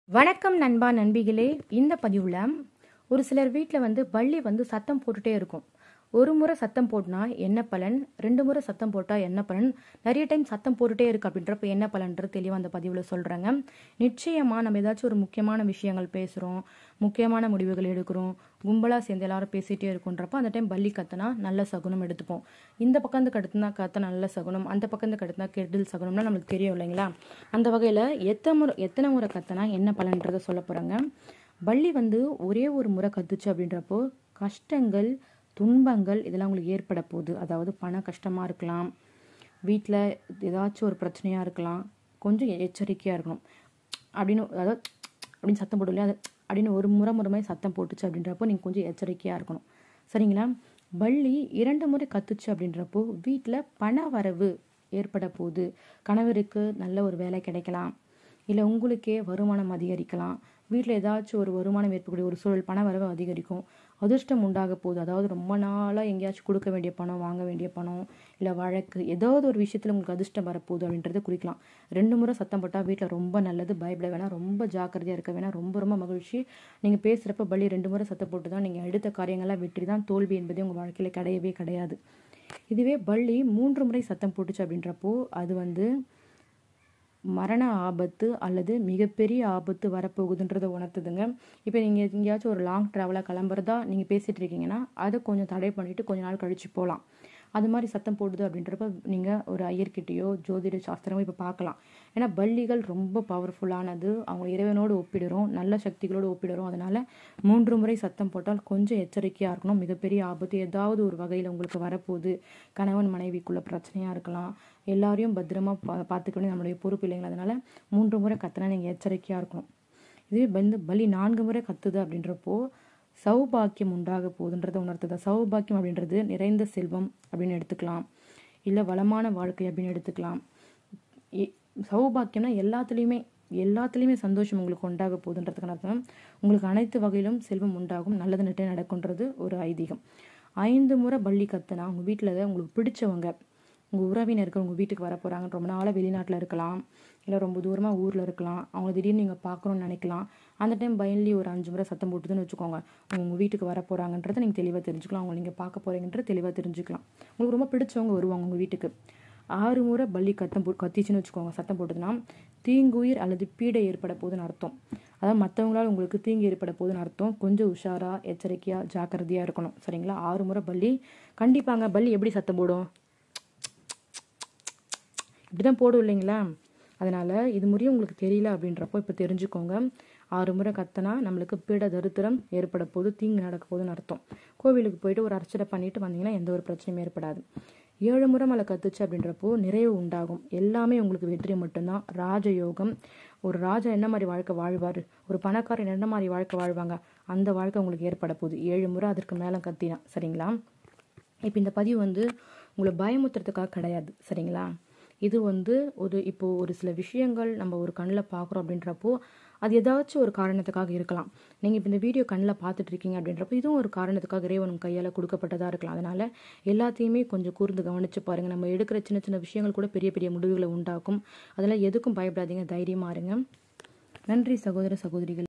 வணக்கம் நண்பா நண்பிகளே இந்த பதிவில் ஒரு சிலர் வீட்டில் வந்து பள்ளி வந்து சத்தம் போட்டுட்டே இருக்கும் ஒரு முறை சத்தம் போட்டுனா என்ன பலன் ரெண்டு முறை சத்தம் போட்டால் என்ன பலன் நிறைய டைம் சத்தம் போட்டுட்டே இருக்கு அப்படின்றப்ப என்ன பலன்றது தெளிவாக அந்த பதிவில் சொல்கிறேங்க நிச்சயமாக நம்ம ஏதாச்சும் ஒரு முக்கியமான விஷயங்கள் பேசுகிறோம் முக்கியமான முடிவுகள் எடுக்கிறோம் கும்பலாக சேர்ந்து எல்லாரும் பேசிகிட்டே இருக்குன்றப்ப அந்த டைம் பள்ளி கத்துனா நல்ல சகுனம் எடுத்துப்போம் இந்த பக்கம் இருந்து கடுத்துனா கத்த நல்ல சகுனம் அந்த பக்கம் இருந்து கடுத்துனா கெடுதல் சகுனம்னா நம்மளுக்கு தெரியும் இல்லைங்களா அந்த வகையில் எத்தனை முறை எத்தனை முறை கத்துனா என்ன பலன்றதை சொல்ல போகிறாங்க பள்ளி வந்து ஒரே ஒரு முறை கத்துச்சு அப்படின்றப்போ கஷ்டங்கள் துன்பங்கள் இதெல்லாம் உங்களுக்கு ஏற்பட போகுது அதாவது பண கஷ்டமாக இருக்கலாம் வீட்டில் ஏதாச்சும் ஒரு பிரச்சனையாக இருக்கலாம் கொஞ்சம் எச்சரிக்கையாக இருக்கணும் அப்படின்னு அதாவது அப்படின்னு சத்தம் போடும் இல்லையா அது அப்படின்னு ஒரு முறை முறை மாதிரி சத்தம் போட்டுச்சு அப்படின்றப்போ நீங்கள் கொஞ்சம் எச்சரிக்கையாக இருக்கணும் சரிங்களா பள்ளி இரண்டு முறை கத்துச்சு அப்படின்றப்போ வீட்டில் பண வரவு ஏற்பட போகுது கணவருக்கு நல்ல ஒரு வேலை கிடைக்கலாம் இல்லை உங்களுக்கே வருமானம் அதிகரிக்கலாம் வீட்டில் ஏதாச்சும் ஒரு வருமானம் ஏற்படக்கூடிய ஒரு சூழல் பண வரவு அதிகரிக்கும் அதிர்ஷ்டம் உண்டாக போகுது அதாவது ரொம்ப நாளாக எங்கேயாச்சும் கொடுக்க வேண்டிய பணம் வாங்க வேண்டிய பணம் இல்லை வழக்கு ஏதாவது ஒரு விஷயத்தில் உங்களுக்கு அதிர்ஷ்டம் வரப்போகுது அப்படின்றத குறிக்கலாம் ரெண்டு முறை சத்தம் போட்டால் வீட்டில் ரொம்ப நல்லது பயப்பட வேணாம் ரொம்ப ஜாக்கிரதையாக இருக்க வேணாம் ரொம்ப ரொம்ப மகிழ்ச்சி நீங்கள் பேசுகிறப்ப பள்ளி ரெண்டு முறை சத்தம் போட்டு தான் நீங்கள் எடுத்த காரியங்கள்லாம் வெற்றி தான் தோல்வி என்பதே உங்கள் வாழ்க்கையில் கிடையவே கிடையாது இதுவே பள்ளி மூன்று முறை சத்தம் போட்டுச்சு அப்படின்றப்போ அது வந்து மரண ஆபத்து அல்லது மிகப்பெரிய ஆபத்து வரப்போகுதுன்றதை உணர்த்துதுங்க இப்போ நீங்கள் எங்கேயாச்சும் ஒரு லாங் ட்ராவலாக கிளம்புறதா நீங்கள் பேசிகிட்டு இருக்கீங்கன்னா அதை கொஞ்சம் தடை பண்ணிவிட்டு கொஞ்ச நாள் கழித்து போகலாம் அது மாதிரி சத்தம் போடுது அப்படின்றப்ப நீங்கள் ஒரு ஐயர்கிட்டயோ ஜோதிட சாஸ்திரமோ இப்போ பார்க்கலாம் ஏன்னா பள்ளிகள் ரொம்ப பவர்ஃபுல்லானது அவங்க இறைவனோடு ஒப்பிடுறோம் நல்ல சக்திகளோடு ஒப்பிடுறோம் அதனால் மூன்று முறை சத்தம் போட்டால் கொஞ்சம் எச்சரிக்கையாக இருக்கணும் மிகப்பெரிய ஆபத்து ஏதாவது ஒரு வகையில் உங்களுக்கு வரப்போகுது கணவன் மனைவிக்குள்ள பிரச்சனையாக இருக்கலாம் எல்லாரையும் பத்திரமா பா பார்த்துக்கணும் நம்மளுடைய பொறுப்பு இல்லைங்களா அதனால் மூன்று முறை கத்துனா நீங்கள் எச்சரிக்கையாக இருக்கணும் இதுவே வந்து பலி நான்கு முறை கத்துது அப்படின்றப்போ சௌபாக்கியம் உண்டாக போகுதுன்றதை உணர்த்துது சௌபாக்கியம் அப்படின்றது நிறைந்த செல்வம் அப்படின்னு எடுத்துக்கலாம் இல்லை வளமான வாழ்க்கை அப்படின்னு எடுத்துக்கலாம் சௌபாக்கியம்னா எல்லாத்துலேயுமே எல்லாத்துலேயுமே சந்தோஷம் உங்களுக்கு உண்டாக போகுதுன்றதுக்கான அர்த்தம் உங்களுக்கு அனைத்து வகையிலும் செல்வம் உண்டாகும் நல்லது நட்டே நடக்குன்றது ஒரு ஐதீகம் ஐந்து முறை பள்ளி கத்துனா உங்கள் வீட்டில் உங்களுக்கு பிடிச்சவங்க உங்கள் உறவினர்கள் உங்கள் வீட்டுக்கு வர போகிறாங்க ரொம்ப நாளாக வெளிநாட்டில் இருக்கலாம் இல்லை ரொம்ப தூரமாக ஊரில் இருக்கலாம் அவங்க திடீர்னு நீங்கள் பார்க்கணுன்னு நினைக்கலாம் அந்த டைம் பயன்லி ஒரு அஞ்சு முறை சத்தம் போட்டுதுன்னு வச்சுக்கோங்க உங்கள் வீட்டுக்கு வர போகிறாங்கன்றதை நீங்கள் தெளிவாக தெரிஞ்சுக்கலாம் அவங்க நீங்கள் பார்க்க போகிறீங்கன்றது தெளிவாக தெரிஞ்சுக்கலாம் உங்களுக்கு ரொம்ப பிடிச்சவங்க வருவாங்க உங்கள் வீட்டுக்கு ஆறு முறை பள்ளி கத்தம் போ கத்திச்சுன்னு வச்சுக்கோங்க சத்தம் போட்டுதுன்னா தீங்குயிர் அல்லது பீடை ஏற்பட போகுதுன்னு அர்த்தம் அதாவது மற்றவங்களால் உங்களுக்கு தீங்கு ஏற்பட போகுதுன்னு அர்த்தம் கொஞ்சம் உஷாராக எச்சரிக்கையாக ஜாக்கிரதையாக இருக்கணும் சரிங்களா ஆறு முறை பள்ளி கண்டிப்பாங்க பள்ளி எப்படி சத்தம் போடும் இப்படி தான் போடும் இல்லைங்களா அதனால் இது முறையும் உங்களுக்கு தெரியல அப்படின்றப்போ இப்போ தெரிஞ்சுக்கோங்க ஆறு முறை கத்தனா நம்மளுக்கு பீட தரித்திரம் ஏற்பட போது தீங்கு நடக்க போகுதுன்னு அர்த்தம் கோவிலுக்கு போயிட்டு ஒரு அர்ச்சனை பண்ணிட்டு வந்தீங்கன்னா எந்த ஒரு பிரச்சனையும் ஏற்படாது ஏழு முறை மலை கத்துச்சு அப்படின்றப்போ நிறைவு உண்டாகும் எல்லாமே உங்களுக்கு வெற்றி மட்டும்தான் ராஜயோகம் ஒரு ராஜா என்ன மாதிரி வாழ்க்கை வாழ்வார் ஒரு பணக்காரன் என்ன மாதிரி வாழ்க்கை வாழ்வாங்க அந்த வாழ்க்கை உங்களுக்கு ஏற்பட போகுது ஏழு முறை அதற்கு மேலே கத்தினா சரிங்களா இப்போ இந்த பதிவு வந்து உங்களை பயமுத்துறதுக்காக கிடையாது சரிங்களா இது வந்து ஒரு இப்போது ஒரு சில விஷயங்கள் நம்ம ஒரு கண்ணில் பார்க்குறோம் அப்படின்றப்போ அது ஏதாச்சும் ஒரு காரணத்துக்காக இருக்கலாம் நீங்கள் இப்போ இந்த வீடியோ கண்ணில் பார்த்துட்டு இருக்கீங்க அப்படின்றப்போ இதுவும் ஒரு காரணத்துக்காக இறைவன் கையால் கொடுக்கப்பட்டதாக இருக்கலாம் அதனால் எல்லாத்தையுமே கொஞ்சம் கூர்ந்து கவனித்து பாருங்கள் நம்ம எடுக்கிற சின்ன சின்ன விஷயங்கள் கூட பெரிய பெரிய முடிவுகளை உண்டாக்கும் அதெல்லாம் எதுக்கும் பயப்படாதீங்க தைரியமாக இருங்க நன்றி சகோதர சகோதரிகள்